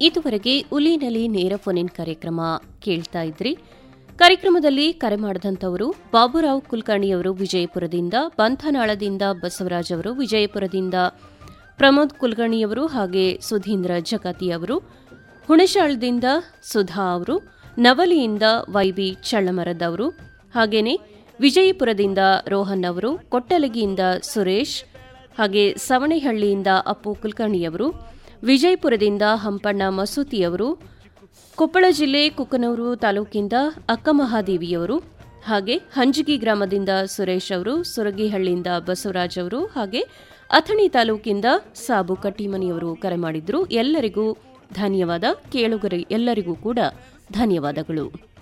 ಇದುವರೆಗೆ ಉಲಿನಲಿ ನೇರ ಫೋನ್ ಕಾರ್ಯಕ್ರಮ ಕೇಳ್ತಾ ಇದ್ರಿ ಕಾರ್ಯಕ್ರಮದಲ್ಲಿ ಕರೆ ಮಾಡಿದಂಥವರು ಬಾಬುರಾವ್ ಕುಲಕರ್ಣಿಯವರು ವಿಜಯಪುರದಿಂದ ಬಂಧನಾಳದಿಂದ ಬಸವರಾಜ್ ಅವರು ವಿಜಯಪುರದಿಂದ ಪ್ರಮೋದ್ ಕುಲಕರ್ಣಿಯವರು ಹಾಗೆ ಸುಧೀಂದ್ರ ಜಗತಿ ಅವರು ಹುಣಶಾಳದಿಂದ ಸುಧಾ ಅವರು ನವಲಿಯಿಂದ ವೈಬಿ ಚಳ್ಳಮರದ ಅವರು ಹಾಗೇನೆ ವಿಜಯಪುರದಿಂದ ರೋಹನ್ ಅವರು ಕೊಟ್ಟಲಗಿಯಿಂದ ಸುರೇಶ್ ಹಾಗೆ ಸವಣೆಹಳ್ಳಿಯಿಂದ ಅಪ್ಪು ಕುಲಕರ್ಣಿಯವರು ವಿಜಯಪುರದಿಂದ ಹಂಪಣ್ಣ ಮಸೂತಿಯವರು ಕೊಪ್ಪಳ ಜಿಲ್ಲೆ ಕುಕ್ಕನೂರು ತಾಲೂಕಿಂದ ಅಕ್ಕಮಹಾದೇವಿಯವರು ಹಾಗೆ ಹಂಜಗಿ ಗ್ರಾಮದಿಂದ ಸುರೇಶ್ ಅವರು ಸುರಗಿಹಳ್ಳಿಯಿಂದ ಬಸವರಾಜ್ ಅವರು ಹಾಗೆ ಅಥಣಿ ತಾಲೂಕಿಂದ ಸಾಬು ಕಟ್ಟಿಮನಿಯವರು ಕರೆ ಮಾಡಿದ್ರು ಎಲ್ಲರಿಗೂ ಧನ್ಯವಾದ ಕೇಳುಗರಿ ಎಲ್ಲರಿಗೂ ಕೂಡ ಧನ್ಯವಾದಗಳು